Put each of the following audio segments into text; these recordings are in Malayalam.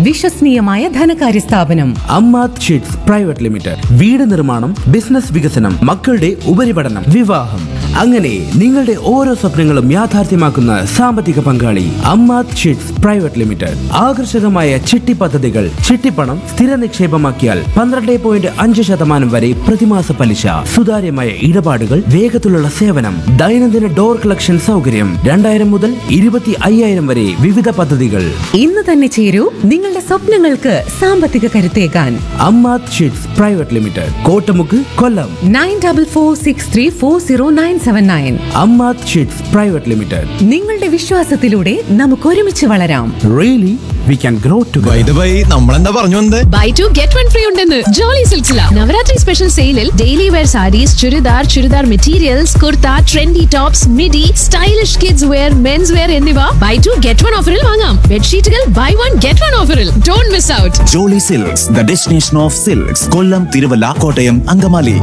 വിശ്വസനീയമായ ധനകാര്യ സ്ഥാപനം അമ്മാത് ഷീറ്റ്സ് പ്രൈവറ്റ് ലിമിറ്റഡ് വീട് നിർമ്മാണം ബിസിനസ് വികസനം മക്കളുടെ ഉപരിപഠനം വിവാഹം അങ്ങനെ നിങ്ങളുടെ ഓരോ സ്വപ്നങ്ങളും യാഥാർത്ഥ്യമാക്കുന്ന സാമ്പത്തിക പങ്കാളി അമ്മാത് ഷീറ്റ്സ് പ്രൈവറ്റ് ലിമിറ്റഡ് ആകർഷകമായ ചിട്ടി പദ്ധതികൾ ചിട്ടിപ്പണം സ്ഥിര നിക്ഷേപമാക്കിയാൽ പന്ത്രണ്ട് പോയിന്റ് അഞ്ച് ശതമാനം വരെ പ്രതിമാസ പലിശ സുതാര്യമായ ഇടപാടുകൾ വേഗത്തിലുള്ള സേവനം ദൈനംദിന ഡോർ കളക്ഷൻ സൗകര്യം രണ്ടായിരം മുതൽ ഇരുപത്തി അയ്യായിരം വരെ വിവിധ പദ്ധതികൾ ഇന്ന് തന്നെ ചേരൂ നിങ്ങളുടെ സ്വപ്നങ്ങൾക്ക് സാമ്പത്തിക കരുത്തേകാൻ Ammath sheets private limited Kottamukku Kollam nine double four six three four zero nine seven nine Ammath sheets private limited നിങ്ങളുടെ വിശ്വാസത്തിലൂടെ നമുക്ക് ഒരുമിച്ച് വളരാം really we can grow together by the by നമ്മളെന്താ പറഞ്ഞു വന്നത് buy two get one free ഉണ്ടെന്ന് ജോളി സിൽസില നവരാത്രി സ്പെഷ്യൽ സെയിലിൽ daily wear sarees churidar churidar materials kurta trendy tops midi stylish kids wear men's wear എന്നിവ ബൈ ടു ഗെറ്റ് വൺ ഓഫറിൽ വാങ്ങാം ബെഡ്ഷീറ്റുകൾ ബൈ വൺ ഗെറ്റ് വൺ ഓഫറിൽ don't miss out Jolly silks the destination of silks Kollam Tiruvalla Kottayam Angamaly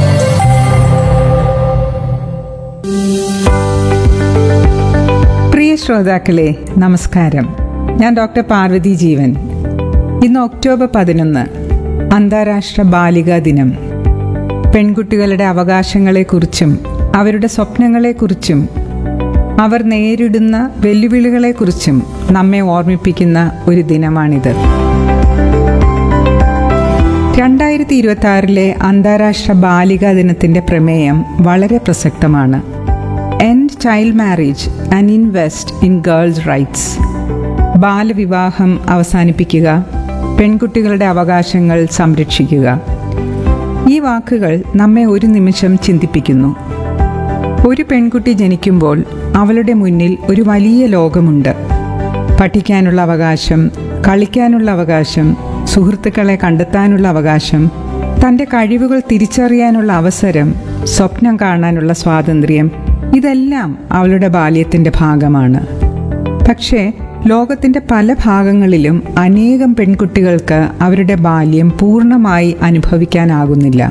പ്രിയ ശ്രോതാക്കളെ നമസ്കാരം ഞാൻ ഡോക്ടർ പാർവതി ജീവൻ ഇന്ന് ഒക്ടോബർ പതിനൊന്ന് അന്താരാഷ്ട്ര ബാലികാ ദിനം പെൺകുട്ടികളുടെ അവകാശങ്ങളെക്കുറിച്ചും അവരുടെ സ്വപ്നങ്ങളെക്കുറിച്ചും അവർ നേരിടുന്ന വെല്ലുവിളികളെക്കുറിച്ചും നമ്മെ ഓർമ്മിപ്പിക്കുന്ന ഒരു ദിനമാണിത് രണ്ടായിരത്തി ഇരുപത്തി ആറിലെ അന്താരാഷ്ട്ര ബാലികാ ദിനത്തിന്റെ പ്രമേയം വളരെ പ്രസക്തമാണ് end child marriage and invest in girls rights ബാലവിവാഹം അവസാനിപ്പിക്കുക പെൺകുട്ടികളുടെ അവകാശങ്ങൾ സംരക്ഷിക്കുക ഈ വാക്കുകൾ നമ്മെ ഒരു നിമിഷം ചിന്തിപ്പിക്കുന്നു ഒരു പെൺകുട്ടി ജനിക്കുമ്പോൾ അവളുടെ മുന്നിൽ ഒരു വലിയ ലോകമുണ്ട് പഠിക്കാനുള്ള അവകാശം കളിക്കാനുള്ള അവകാശം സുഹൃത്തുക്കളെ കണ്ടെത്താനുള്ള അവകാശം തൻ്റെ കഴിവുകൾ തിരിച്ചറിയാനുള്ള അവസരം സ്വപ്നം കാണാനുള്ള സ്വാതന്ത്ര്യം ഇതെല്ലാം അവളുടെ ബാല്യത്തിൻ്റെ ഭാഗമാണ് പക്ഷേ ലോകത്തിൻ്റെ പല ഭാഗങ്ങളിലും അനേകം പെൺകുട്ടികൾക്ക് അവരുടെ ബാല്യം പൂർണ്ണമായി അനുഭവിക്കാനാകുന്നില്ല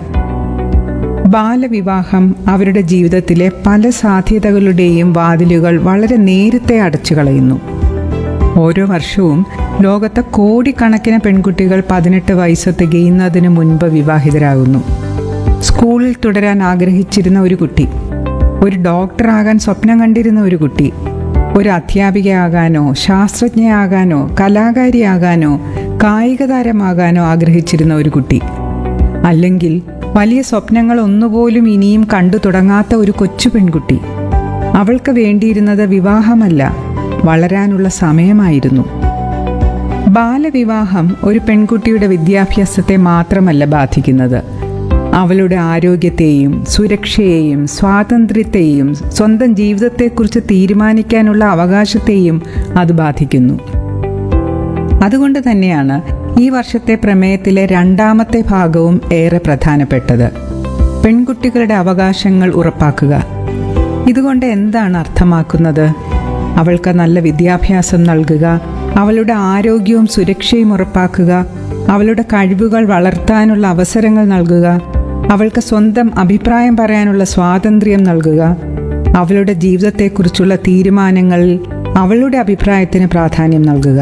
ബാലവിവാഹം അവരുടെ ജീവിതത്തിലെ പല സാധ്യതകളുടെയും വാതിലുകൾ വളരെ നേരത്തെ അടച്ചു കളയുന്നു ഓരോ വർഷവും ലോകത്തെ കോടിക്കണക്കിന് പെൺകുട്ടികൾ പതിനെട്ട് വയസ്സ് തികയുന്നതിന് മുൻപ് വിവാഹിതരാകുന്നു സ്കൂളിൽ തുടരാൻ ആഗ്രഹിച്ചിരുന്ന ഒരു കുട്ടി ഒരു ഡോക്ടറാകാൻ സ്വപ്നം കണ്ടിരുന്ന ഒരു കുട്ടി ഒരു അധ്യാപികയാകാനോ ശാസ്ത്രജ്ഞയാകാനോ കലാകാരിയാകാനോ കായിക താരമാകാനോ ആഗ്രഹിച്ചിരുന്ന ഒരു കുട്ടി അല്ലെങ്കിൽ വലിയ സ്വപ്നങ്ങൾ ഒന്നുപോലും ഇനിയും കണ്ടു തുടങ്ങാത്ത ഒരു കൊച്ചു പെൺകുട്ടി അവൾക്ക് വേണ്ടിയിരുന്നത് വിവാഹമല്ല വളരാനുള്ള സമയമായിരുന്നു ബാലവിവാഹം ഒരു പെൺകുട്ടിയുടെ വിദ്യാഭ്യാസത്തെ മാത്രമല്ല ബാധിക്കുന്നത് അവളുടെ ആരോഗ്യത്തെയും സുരക്ഷയെയും സ്വാതന്ത്ര്യത്തെയും സ്വന്തം ജീവിതത്തെക്കുറിച്ച് തീരുമാനിക്കാനുള്ള അവകാശത്തെയും അത് ബാധിക്കുന്നു അതുകൊണ്ട് തന്നെയാണ് ഈ വർഷത്തെ പ്രമേയത്തിലെ രണ്ടാമത്തെ ഭാഗവും ഏറെ പ്രധാനപ്പെട്ടത് പെൺകുട്ടികളുടെ അവകാശങ്ങൾ ഉറപ്പാക്കുക ഇതുകൊണ്ട് എന്താണ് അർത്ഥമാക്കുന്നത് അവൾക്ക് നല്ല വിദ്യാഭ്യാസം നൽകുക അവളുടെ ആരോഗ്യവും സുരക്ഷയും ഉറപ്പാക്കുക അവളുടെ കഴിവുകൾ വളർത്താനുള്ള അവസരങ്ങൾ നൽകുക അവൾക്ക് സ്വന്തം അഭിപ്രായം പറയാനുള്ള സ്വാതന്ത്ര്യം നൽകുക അവളുടെ ജീവിതത്തെക്കുറിച്ചുള്ള തീരുമാനങ്ങളിൽ അവളുടെ അഭിപ്രായത്തിന് പ്രാധാന്യം നൽകുക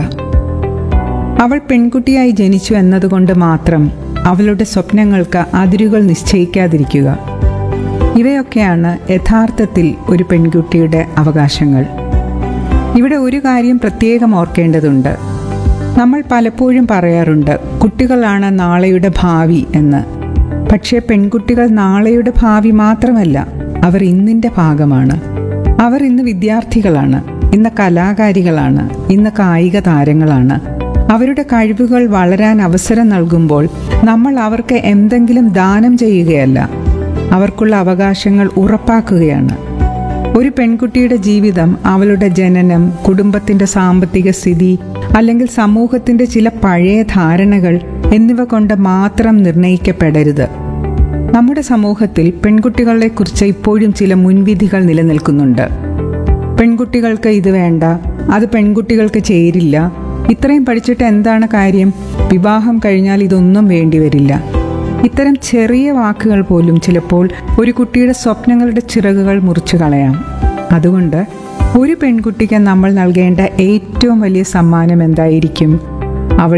അവൾ പെൺകുട്ടിയായി ജനിച്ചു എന്നതുകൊണ്ട് മാത്രം അവളുടെ സ്വപ്നങ്ങൾക്ക് അതിരുകൾ നിശ്ചയിക്കാതിരിക്കുക ഇവയൊക്കെയാണ് യഥാർത്ഥത്തിൽ ഒരു പെൺകുട്ടിയുടെ അവകാശങ്ങൾ ഇവിടെ ഒരു കാര്യം പ്രത്യേകം ഓർക്കേണ്ടതുണ്ട് നമ്മൾ പലപ്പോഴും പറയാറുണ്ട് കുട്ടികളാണ് നാളെയുടെ ഭാവി എന്ന് പക്ഷേ പെൺകുട്ടികൾ നാളെയുടെ ഭാവി മാത്രമല്ല അവർ ഇന്നിൻ്റെ ഭാഗമാണ് അവർ ഇന്ന് വിദ്യാർത്ഥികളാണ് ഇന്ന് കലാകാരികളാണ് ഇന്ന് കായിക താരങ്ങളാണ് അവരുടെ കഴിവുകൾ വളരാൻ അവസരം നൽകുമ്പോൾ നമ്മൾ അവർക്ക് എന്തെങ്കിലും ദാനം ചെയ്യുകയല്ല അവർക്കുള്ള അവകാശങ്ങൾ ഉറപ്പാക്കുകയാണ് ഒരു പെൺകുട്ടിയുടെ ജീവിതം അവളുടെ ജനനം കുടുംബത്തിന്റെ സാമ്പത്തിക സ്ഥിതി അല്ലെങ്കിൽ സമൂഹത്തിന്റെ ചില പഴയ ധാരണകൾ എന്നിവ കൊണ്ട് മാത്രം നിർണയിക്കപ്പെടരുത് നമ്മുടെ സമൂഹത്തിൽ പെൺകുട്ടികളെക്കുറിച്ച് ഇപ്പോഴും ചില മുൻവിധികൾ നിലനിൽക്കുന്നുണ്ട് പെൺകുട്ടികൾക്ക് ഇത് വേണ്ട അത് പെൺകുട്ടികൾക്ക് ചേരില്ല ഇത്രയും പഠിച്ചിട്ട് എന്താണ് കാര്യം വിവാഹം കഴിഞ്ഞാൽ ഇതൊന്നും വേണ്ടിവരില്ല ഇത്തരം ചെറിയ വാക്കുകൾ പോലും ചിലപ്പോൾ ഒരു കുട്ടിയുടെ സ്വപ്നങ്ങളുടെ ചിറകുകൾ മുറിച്ചു കളയാം അതുകൊണ്ട് ഒരു പെൺകുട്ടിക്ക് നമ്മൾ നൽകേണ്ട ഏറ്റവും വലിയ സമ്മാനം എന്തായിരിക്കും